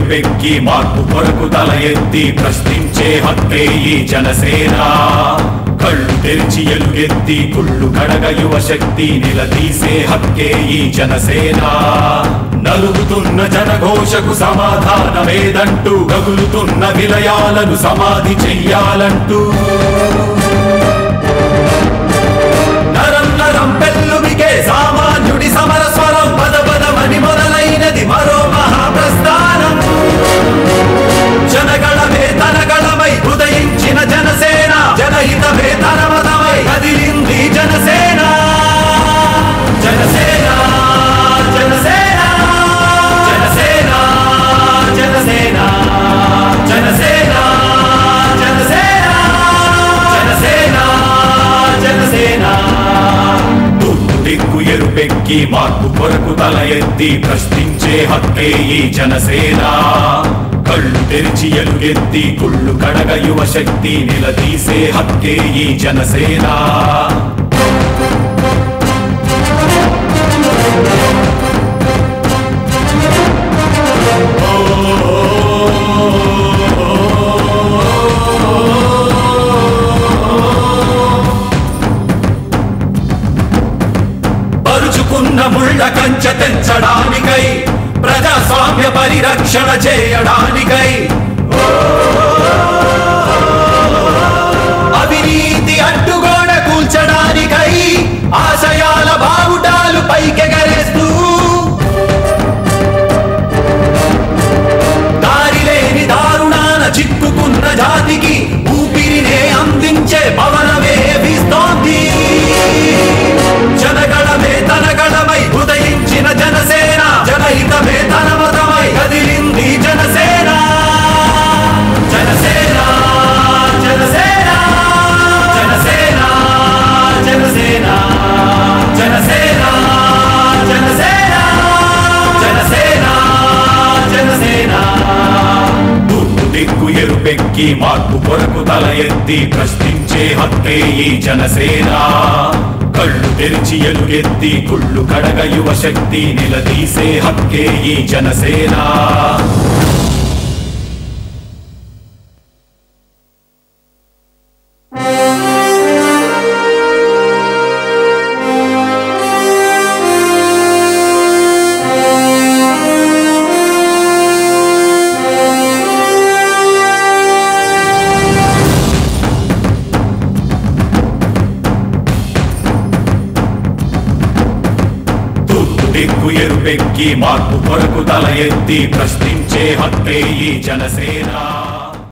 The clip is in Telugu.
ఎరుపెక్కి మార్పు కొరకు తల ఎత్తి ప్రశ్నించే హక్కే ఈ జనసేన కళ్ళు తెరిచి ఎలుగెత్తి కుళ్ళు కడగ యువ శక్తి నిలదీసే హక్కే ఈ జనసేన నలుగుతున్న జనఘోషకు సమాధానమేదంటూ రగులుతున్న విలయాలను సమాధి చెయ్యాలంటూ నరం నరం పెల్లుమికే సామాన్యుడి సమర స్వరం పద పదమని మొదలైనది మరో మహాప్రస్థానం జనగణమే తనగణమై ఉదయించిన జనసేన జనహితమే తనమతమై కదిలింది జనసేన జనసేన జనసేన జనసేన జనసేన జనసేన జనసేన జనసేన జనసేన తూర్పు దిక్కు ఎరుపెక్కి మార్పు కొరకు తల ఎత్తి ప్రశ్నించే హక్కే ఈ జనసేన కళ్ళు తెరిచి ఎలుగెత్తి కుళ్ళు కడగ యువ శక్తి నిలదీసే హక్కే ఈ జనసేన పరుచుకున్న ముళ్ళ కంచె తెంచడానికై ప్రజాస్వామ్య పరిరక్షణ చేయడానికై అవినీతి అడ్డుగోడ కూల్చడానికై ఆశయాల బావుటాలు పైకెగరేస్తూ దారి లేని దారుణాన చిక్కుకున్న జాతికి ఊపిరినే అందించే పవనమే వీస్తోంది జనగణమే తనగణమై ఉదయించిన జనసేన జనహితమే తనమతమై కదిలింది జనసేన జనసేన జనసేన జనసేన జనసేన జనసేన జనసేన జనసేన జనసేన తూర్పు దిక్కు ఎరుపెక్కి మార్పు కొరకు తల ఎత్తి ప్రశ్నించే హక్కే ఈ జనసేన కళ్ళు తెరిచి ఎలుగెత్తి కుళ్ళు కడగ యువ శక్తి నిలదీసే హక్కే ఈ జనసేన తూర్పు దిక్కు ఎరుపెక్కి మార్పు కొరకు తల ఎత్తి ప్రశ్నించే హక్కే ఈ జనసేన